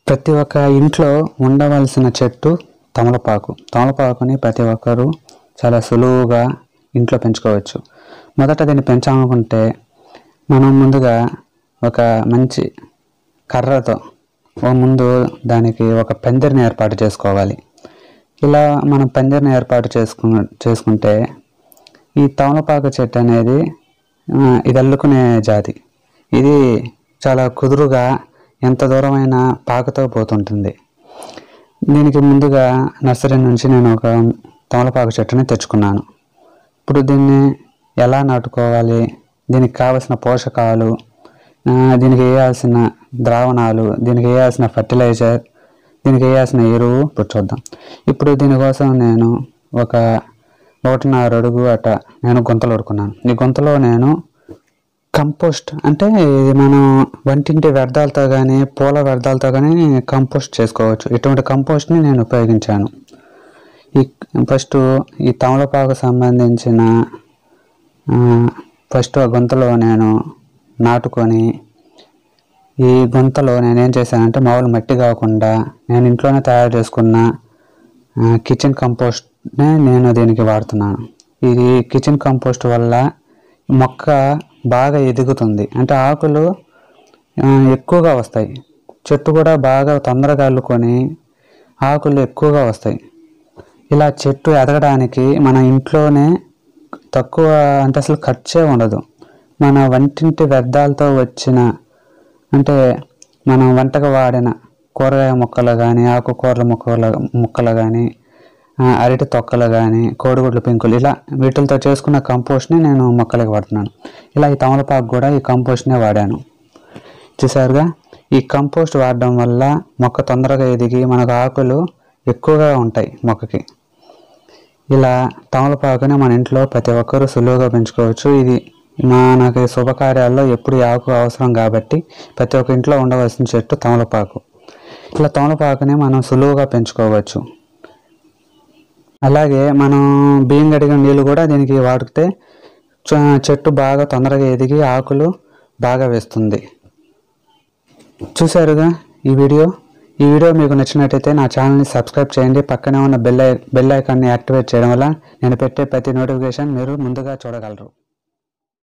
ప్రతి ఒక్క ఇంట్లో ఉండవలసిన చెట్టు తమలపాకు తమలపాకుని ప్రతి ఒక్కరూ చాలా సులువుగా ఇంట్లో పెంచుకోవచ్చు మొదట దీన్ని పెంచాలనుకుంటే మనం ముందుగా ఒక మంచి కర్రతో ఓ ముందు దానికి ఒక పందిరిని ఏర్పాటు చేసుకోవాలి ఇలా మనం పందిరిని ఏర్పాటు చేసుకు చేసుకుంటే ఈ తమలపాకు చెట్టు అనేది ఆ, ఇది అల్లుకునే జాతి ఇది చాలా కుదురుగా ఎంత దూరమైనా పాకుతో పోతుంటుంది దీనికి ముందుగా నర్సరీ నుంచి నేను ఒక తమలపాకు చెట్టుని తెచ్చుకున్నాను ఇప్పుడు దీన్ని ఎలా నాటుకోవాలి దీనికి కావలసిన పోషకాలు ఆ, దీనికి వేయాల్సిన ద్రావణాలు దీనికి వేయాల్సిన ఫర్టిలైజర్ దీనికి వేయాల్సిన ఎరువు ఇప్పుడు చూద్దాం ఇప్పుడు దీనికోసం నేను ఒక ఒకటిన్నర అడుగు అట నేను గుంతలు ఉడుకున్నాను ఈ గుంతలో నేను కంపోస్ట్ అంటే ఇది మనం వంటింటి వ్యర్థాలతో కానీ పూల వ్యర్థాలతో కానీ కంపోస్ట్ చేసుకోవచ్చు ఇటువంటి కంపోస్ట్ని నేను ఉపయోగించాను ఈ ఫస్ట్ ఈ తమలపాకు సంబంధించిన ఆ, ఫస్ట్ ఆ గుంతలో నేను నాటుకొని ఈ గుంతలో నేను ఏం చేశానంటే మామూలు మట్టి కాకుండా నేను ఇంట్లోనే తయారు చేసుకున్న ఆ, కిచెన్ కంపోస్ట్నే నేను దీనికి వాడుతున్నాను ఇది కిచెన్ కంపోస్ట్ వల్ల మొక్క బాగా ఎదుగుతుంది అంటే ఆకులు ఆ, ఎక్కువగా వస్తాయి చెట్టు కూడా బాగా తొందరగా అల్లుకొని ఆకులు ఎక్కువగా వస్తాయి ఇలా చెట్టు ఎదగడానికి మన ఇంట్లోనే తక్కువ అంటే అసలు ఖర్చే ఉండదు మన వంటింటి వ్యర్థాలతో వచ్చిన అంటే మనం వంటకు వాడిన కూరగాయ ముక్కలు కానీ ఆకుకూరల ముక్కలు ముక్కలు కానీ ఆ, అరటి తొక్కలు కానీ కోడిగుడ్ల పెంకులు ఇలా వీటితో చేసుకున్న కంపోస్ట్ని నేను మొక్కలకి వాడుతున్నాను ఇలా ఈ తమలపాకు కూడా ఈ కంపోస్ట్నే వాడాను చూసారుగా ఈ కంపోస్ట్ వాడడం వల్ల మొక్క తొందరగా ఎదిగి మనకు ఆకులు ఎక్కువగా ఉంటాయి మొక్కకి ఇలా తమలపాకుని మన ఇంట్లో ప్రతి ఒక్కరూ సులువుగా పెంచుకోవచ్చు ఇది మనకి శుభకార్యాల్లో ఎప్పుడు ఈ ఆకు అవసరం కాబట్టి ప్రతి ఒక్క ఇంట్లో ఉండవలసిన చెట్టు తమలపాకు ఇలా తమలపాకుని మనం సులువుగా పెంచుకోవచ్చు అలాగే మనం బియ్యం గడిగిన నీళ్ళు కూడా దీనికి వాడితే చ- చెట్టు బాగా తొందరగా ఎదిగి ఆకులు బాగా వేస్తుంది చూసారుగా ఈ వీడియో ఈ వీడియో మీకు నచ్చినట్టయితే నా ఛానల్ని సబ్స్క్రైబ్ చేయండి పక్కనే ఉన్న బెల్ ఐ బెల్ ఐకాన్ని యాక్టివేట్ చేయడం వల్ల నేను పెట్టే ప్రతి నోటిఫికేషన్ మీరు ముందుగా చూడగలరు